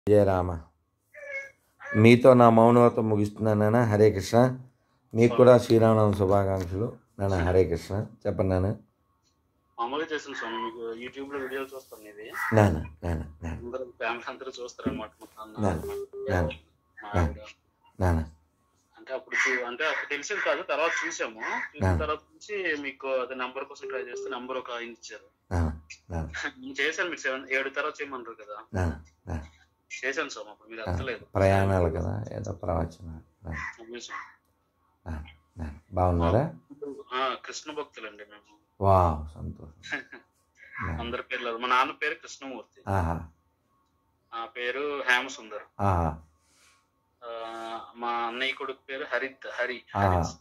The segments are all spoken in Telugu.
జయరామ మీతో నా మౌనవ్రతం ముగిస్తున్నాను నాన్న హరే కృష్ణ మీకు కూడా శ్రీరామనవమి శుభాకాంక్షలు నాన్న హరే కృష్ణ చెప్పండి నాన్న మామూలుగా చేసాను స్వామి మీకు యూట్యూబ్ లో వీడియోలు చూస్తాను ఇది నాన్న నాన్న నాన్న అందరూ ఫ్యామిలీ అందరూ చూస్తారు అనమాట నాన్న, నాన్న, నాన్న అంటే అప్పుడు చూ- అంటే అప్పుడు తెలిసింది కాదు తర్వాత చూసాము చూసిన తర్వాత నుంచి మీకు అది నంబర్ కోసం ట్రై చేస్తే నంబర్ ఒక ఆయన ఇచ్చారు నాన్న నాన్న నేను చేశాను మీరు సెవెన్ ఏడు తర్వాత చేయమన్నారు కదా నాన్న నాన్న చేశాను స్వామి అప్పుడు మీరు ఎత్తలేదు ప్రయాణాలు కదా ఏదో ప్రవచనాలు నాన్న అవును స్వామి. నాన్న నాన్న బాగున్నారా ఆ, కృష్ణ భక్తులండి మేము వావ్ సంతోషం నాన్న. అందరి పేర్లు మా నాన్న పేరు కృష్ణమూర్తి ఆహా ఆ పేరు హేమసుందర్ ఆహా ఆ, మా అన్నయ్య కొడుకు పేరు హరిత్ హరి ఆహా హరి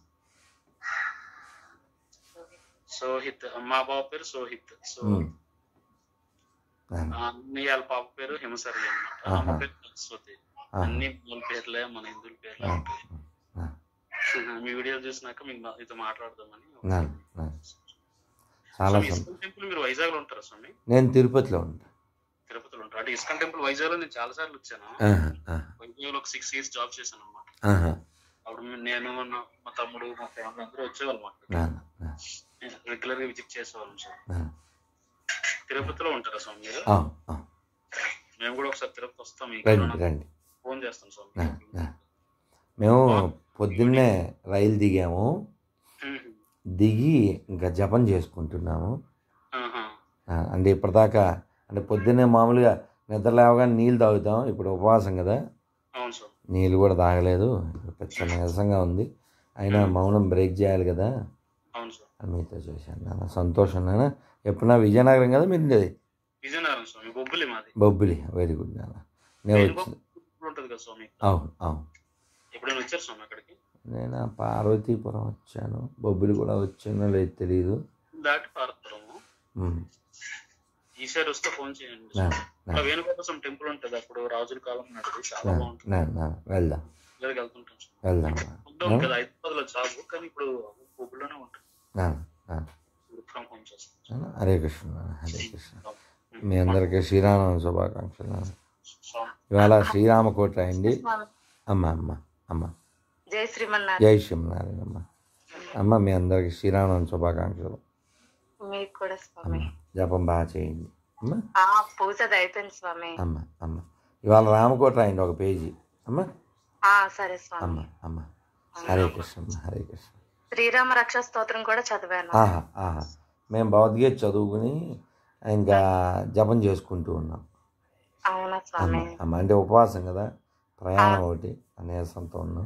సోహిత్ మా బాబు పేరు సోహిత్ సో ఉమ్. నాన్న ఆ అన్నయ్య వాళ్ళ పాప పేరు హిమసరి అన్నమాట ఆహా. అమ్మ పేరు సరస్వతి ఆహా అన్ని మూల పేర్లే మన హిందువుల పేర్లే నాన్న ఉంటాయి నాన్న మీ వీడియో చూసినాక మీకు మా- మీతో మాట్లాడదామని నాన్న నాన్న చాలా స్వామి, సంతోషం ఇస్కాన్ టెంపుల్ మీరు వైజాగ్ లో ఉంటారా స్వామి నేను తిరుపతిలో ఉంటాను తిరుపతిలో ఉంటారు అంటే ఇస్కాన్ టెంపుల్ వైజాగ్ లో నేను చాలా సార్లు వచ్చాను ఆహా ఆహా వైజాగ్ లో ఒక సిక్స్ ఇయర్స్ జాబ్ చేశాను అనమాట ఆహా అప్పుడు నేను నా- మా తమ్ముడు మా ఫ్యామిలీ అందరూ వచ్చేవాళ్ళం అక్కడ నాన్న నాన్న రెగ్యులర్ గా విజిట్ చేసేవాళ్ళం సార్ నాన్న తిరుపతిలో ఉంటారా స్వామి మీరు ఆ, ఆ. మేము కూడా ఒకసారి తిరుపతి వస్తాం మీకు రండి రండి ఫోన్ చేస్తాం స్వామి నా, నా. మేము పొద్దున్నే రైలు దిగాము ఉహు. దిగి ఇంకా జపం చేసుకుంటున్నాము ఆహా. ఆ, అంటే ఇప్పటిదాకా అంటే పొద్దున్నే మామూలుగా నిద్ర లేవగానే నీళ్ళు తాగుతాం ఇప్పుడు ఉపవాసం కదా అవును సార్ నీళ్ళు కూడా తాగలేదు ఇప్పుడు పెద్ద నీరసంగా ఉంది అయినా మౌనం బ్రేక్ చేయాలి కదా అవును సార్ అని మీతో చేశాను నాన్న సంతోషం నాన్న ఎప్పుడన్నా విజయనగరం కదా మీరు ఉండేది విజయనగరం స్వామి బొబ్బులి మాది బొబ్బిలి వెరీ గుడ్ నాన్న నేను నేను వచ్చి బొబ్బులి ఉంటుంది కదా స్వామి అవును అవును ఎప్పుడైనా వచ్చారు స్వామి అక్కడికి నేను ఆ పార్వతీపురం వచ్చాను బొబ్బిలి కూడా వచ్చానో లేదు తెలియదు దాటి పారుతాము ఉమ్. ఈసారి వస్తే ఫోన్ చేయండి నా, అక్కడ నా, వేణుగోపాలం టెంపుల్ ఉంటుంది అప్పుడు రాజుల కాలం నడిపి చాలా నా, బాగుంటుంది నా, నా, వెళ్దాం ఇక్కడికి వెళ్తుంటాం సార్ వెళ్దాం ఉంటాం కదా హైదరాబాద్ లో జాబ్ కానీ ఇప్పుడు బొబ్బులోనే ఉంటుంది నా, నా, వర్క్ ఫ్రమ్ హోమ్ చేస్తాం నా, హరే కృష్ణ నాన్న, హరే కృష్ణ మీ అందరికీ శ్రీరామ శుభాకాంక్షలు నాన్న. స్వామి. ఇవాళ శ్రీరామకోట అయింది అమ్మ అమ్మ అమ్మ జై శ్రీమన్నారాయణ జై శ్రీమన్నారాయణ అమ్మ అమ్మ మీ అందరికీ శ్రీరామ శుభాకాంక్షలు మీకు కూడా అమ్మ స్వామి జపం బాగా చేయండి అమ్మ ఆ పూజది అయిపోయింది స్వామి అమ్మ అమ్మ ఇవాళ రామకోట అయింది ఒక పేజీ అమ్మ ఆ సరే స్వామి అమ్మ అమ్మ హరే కృష్ణ అమ్మ హరే కృష్ణ శ్రీరామ రక్ష స్తోత్రం కూడా చదివాను ఆహా ఆహా మేము భగవద్గీత చదువుకుని ఇంకా జపం చేసుకుంటూ ఉన్నాం అవునా అమ్మ స్వామి అమ్మ అంటే ఉపవాసం కదా ప్రయాణం ఒకటి అనేసంతో ఉన్నాం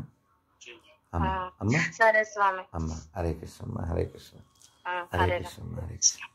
అమ్మ అమ్మ సరే స్వామి అమ్మ హరే కృష్ణ అమ్మ హరే కృష్ణ ఆ, హరే హరే కృష్ణ అమ్మ హరే కృష్ణ